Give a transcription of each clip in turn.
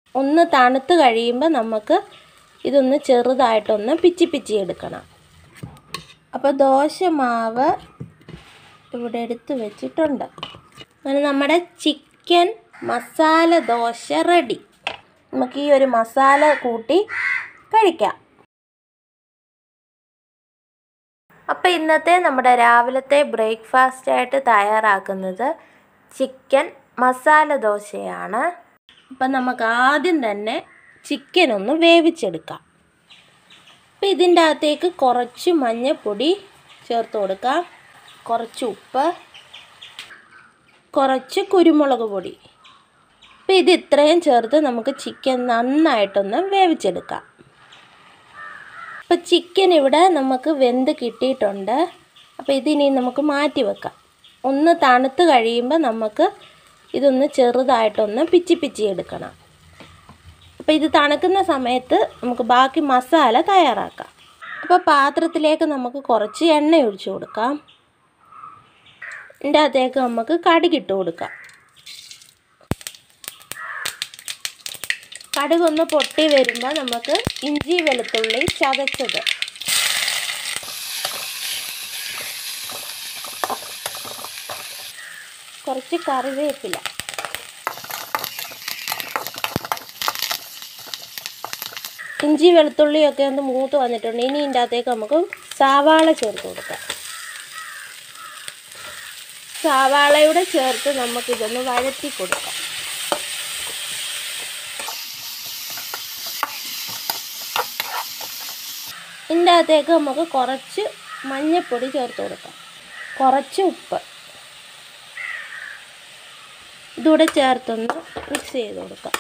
ഒന്ന് തണുത്ത് കഴിയുമ്പോൾ നമുക്ക് ഇതൊന്ന് ചെറുതായിട്ടൊന്ന് പിച്ചി പിച്ചി എടുക്കണം അപ്പോൾ ദോശമാവ് ഇവിടെ എടുത്ത് വെച്ചിട്ടുണ്ട് അങ്ങനെ നമ്മുടെ ചിക്കൻ മസാല ദോശ റെഡി നമുക്ക് ഈ ഒരു മസാല കൂട്ടി കഴിക്കാം അപ്പോൾ ഇന്നത്തെ നമ്മുടെ രാവിലത്തെ ബ്രേക്ക്ഫാസ്റ്റ് ആയിട്ട് തയ്യാറാക്കുന്നത് ചിക്കൻ മസാല ദോശയാണ് അപ്പം നമുക്ക് ആദ്യം തന്നെ ചിക്കൻ ഒന്ന് വേവിച്ചെടുക്കാം അപ്പം ഇതിൻ്റെ അകത്തേക്ക് കുറച്ച് മഞ്ഞൾപ്പൊടി ചേർത്ത് കൊടുക്കാം കുറച്ച് ഉപ്പ് കുറച്ച് കുരുമുളക് പൊടി അപ്പം ഇത് ഇത്രയും ചേർത്ത് നമുക്ക് ചിക്കൻ നന്നായിട്ടൊന്ന് വേവിച്ചെടുക്കാം അപ്പോൾ ചിക്കൻ ഇവിടെ നമുക്ക് വെന്ത് കിട്ടിയിട്ടുണ്ട് അപ്പോൾ ഇതിനി നമുക്ക് മാറ്റി വെക്കാം ഒന്ന് തണുത്ത് കഴിയുമ്പോൾ നമുക്ക് ഇതൊന്ന് ചെറുതായിട്ടൊന്ന് പിച്ചി പിച്ചി എടുക്കണം അപ്പോൾ ഇത് തണുക്കുന്ന സമയത്ത് നമുക്ക് ബാക്കി മസാല തയ്യാറാക്കാം അപ്പോൾ പാത്രത്തിലേക്ക് നമുക്ക് കുറച്ച് എണ്ണ ഒഴിച്ചു കൊടുക്കാം ഇതിൻ്റെ അകത്തേക്ക് നമുക്ക് കടുകിട്ട് കൊടുക്കാം കടുകൊന്ന് പൊട്ടി വരുമ്പോൾ നമുക്ക് ഇഞ്ചി വെളുത്തുള്ളി ചതച്ചത് കുറച്ച് കറിവേപ്പില ഇഞ്ചി വെളുത്തുള്ളിയൊക്കെ ഒന്ന് മൂത്ത് വന്നിട്ടുണ്ട് ഇനി ഇതിൻ്റെ അകത്തേക്ക് നമുക്ക് സവാള ചേർത്ത് കൊടുക്കാം സവാളയുടെ ചേർത്ത് നമുക്കിതൊന്ന് വഴറ്റി കൊടുക്കാം ഇതിൻ്റെ അകത്തേക്ക് നമുക്ക് കുറച്ച് മഞ്ഞൾപ്പൊടി ചേർത്ത് കൊടുക്കാം കുറച്ച് ഉപ്പ് ഇതൂടെ ചേർത്തൊന്ന് മിക്സ് ചെയ്ത് കൊടുക്കാം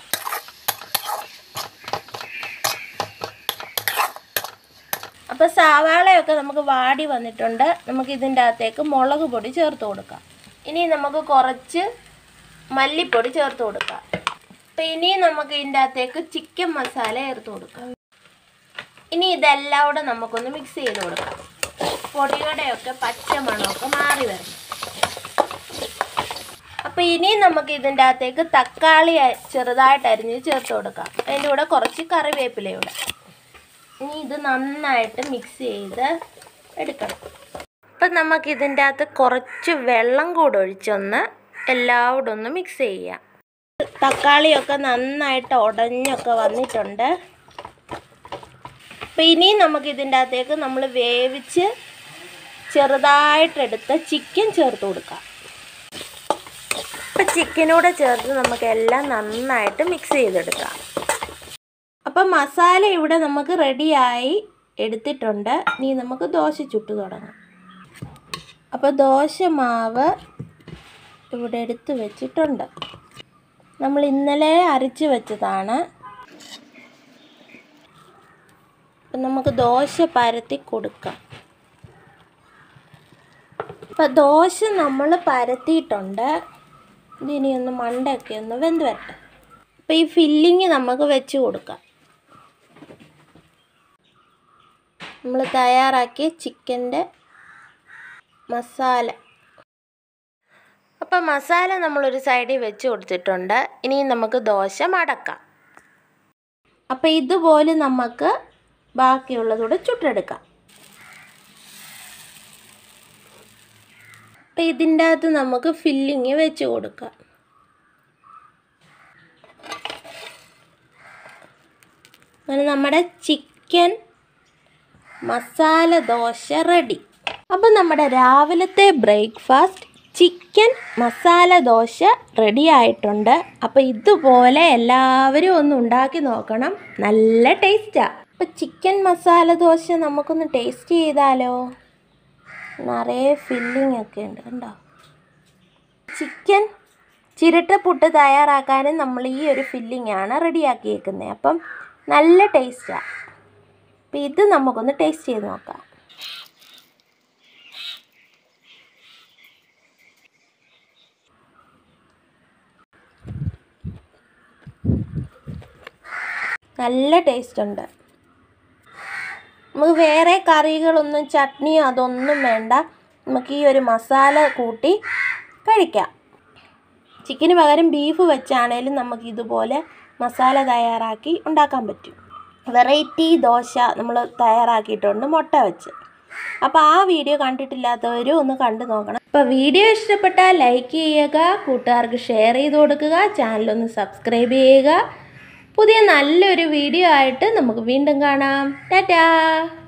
അപ്പോൾ സവാളയൊക്കെ നമുക്ക് വാടി വന്നിട്ടുണ്ട് നമുക്ക് ഇതിൻ്റെ അകത്തേക്ക് മുളക് പൊടി ചേർത്ത് കൊടുക്കാം ഇനി നമുക്ക് കുറച്ച് മല്ലിപ്പൊടി ചേർത്ത് കൊടുക്കാം അപ്പോൾ ഇനി നമുക്ക് ഇതിൻ്റെ അകത്തേക്ക് ചിക്കൻ മസാല ചേർത്ത് കൊടുക്കാം ഇനി ഇതെല്ലാം കൂടെ നമുക്കൊന്ന് മിക്സ് ചെയ്ത് കൊടുക്കാം പൊടിയുടെയൊക്കെ പച്ച മണമൊക്കെ മാറി വരണം അപ്പോൾ ഇനി നമുക്ക് ഇതിൻ്റെ അകത്തേക്ക് തക്കാളി ചെറുതായിട്ട് അരിഞ്ഞ് ചേർത്ത് കൊടുക്കാം അതിൻ്റെ കൂടെ കുറച്ച് കറിവേപ്പിലയൂടെ ഇനി ഇത് നന്നായിട്ട് മിക്സ് ചെയ്ത് എടുക്കണം അപ്പം നമുക്ക് ഇതിൻ്റെ അകത്ത് കുറച്ച് വെള്ളം കൂടെ ഒഴിച്ചൊന്ന് എല്ലാവരും ഒന്ന് മിക്സ് ചെയ്യാം തക്കാളിയൊക്കെ നന്നായിട്ട് ഉടഞ്ഞൊക്കെ വന്നിട്ടുണ്ട് അപ്പം ഇനി നമുക്ക് ഇതിൻ്റെ അകത്തേക്ക് നമ്മൾ വേവിച്ച് ചെറുതായിട്ടെടുത്ത ചിക്കൻ ചേർത്ത് കൊടുക്കാം അപ്പം ചിക്കനൂടെ ചേർത്ത് നമുക്ക് എല്ലാം നന്നായിട്ട് മിക്സ് ചെയ്തെടുക്കാം അപ്പം മസാല ഇവിടെ നമുക്ക് റെഡിയായി എടുത്തിട്ടുണ്ട് ഇനി നമുക്ക് ദോശ ചുട്ട് തുടങ്ങാം അപ്പോൾ ദോശ മാവ് ഇവിടെ എടുത്ത് വെച്ചിട്ടുണ്ട് നമ്മൾ ഇന്നലെ അരച്ച് വെച്ചതാണ് അപ്പം നമുക്ക് ദോശ പരത്തി കൊടുക്കാം അപ്പം ദോശ നമ്മൾ പരത്തിയിട്ടുണ്ട് ഇതിനി ഒന്ന് മണ്ടയൊക്കെ ഒന്ന് വെന്ത് വരട്ടെ അപ്പം ഈ ഫില്ലിങ് നമുക്ക് വെച്ച് കൊടുക്കാം നമ്മൾ തയ്യാറാക്കിയ ചിക്കൻ്റെ മസാല അപ്പം മസാല നമ്മളൊരു സൈഡിൽ വെച്ച് കൊടുത്തിട്ടുണ്ട് ഇനി നമുക്ക് ദോശ മടക്കാം അപ്പം ഇതുപോലെ നമുക്ക് ബാക്കിയുള്ളതൂടെ ചുട്ടെടുക്കാം അപ്പം ഇതിൻ്റെ അകത്ത് നമുക്ക് ഫില്ലിങ് വെച്ച് കൊടുക്കാം അങ്ങനെ നമ്മുടെ ചിക്കൻ മസാല ദോശ റെഡി അപ്പം നമ്മുടെ രാവിലത്തെ breakfast chicken masala dosa ready ആയിട്ടുണ്ട് അപ്പോൾ ഇതുപോലെ എല്ലാവരും ഒന്ന് ഉണ്ടാക്കി നോക്കണം നല്ല ടേസ്റ്റാണ് അപ്പോൾ ചിക്കൻ മസാല ദോശ നമുക്കൊന്ന് ടേസ്റ്റ് ചെയ്താലോ നിറയെ ഫില്ലിംഗ് ഒക്കെ ഉണ്ട് കണ്ടോ ചിക്കൻ ചിരട്ടപ്പുട്ട് തയ്യാറാക്കാനും നമ്മൾ ഈ ഒരു ഫില്ലിംഗ് ആണ് റെഡിയാക്കിയേക്കുന്നത് അപ്പം നല്ല ടേസ്റ്റാണ് അപ്പം ഇത് നമുക്കൊന്ന് ടേസ്റ്റ് ചെയ്ത് നോക്കാം നല്ല ടേസ്റ്റ് ഉണ്ട് നമുക്ക് വേറെ കറികളൊന്നും ചട്നിയോ അതൊന്നും വേണ്ട നമുക്ക് ഈ ഒരു മസാല കൂട്ടി കഴിക്കാം ചിക്കന് പകരം ബീഫ് വെച്ചാണേലും നമുക്ക് ഇതുപോലെ മസാല തയ്യാറാക്കി ഉണ്ടാക്കാൻ പറ്റും വെറൈറ്റി ദോശ നമ്മൾ തയ്യാറാക്കിയിട്ടുണ്ട് മുട്ട വെച്ച് അപ്പോൾ ആ വീഡിയോ കണ്ടിട്ടില്ലാത്തവരും ഒന്ന് കണ്ടു നോക്കണം അപ്പോൾ വീഡിയോ ഇഷ്ടപ്പെട്ടാൽ ലൈക്ക് ചെയ്യുക കൂട്ടുകാർക്ക് ഷെയർ ചെയ്ത് കൊടുക്കുക ചാനലൊന്ന് സബ്സ്ക്രൈബ് ചെയ്യുക പുതിയ നല്ലൊരു വീഡിയോ ആയിട്ട് നമുക്ക് വീണ്ടും കാണാം ടാറ്റാ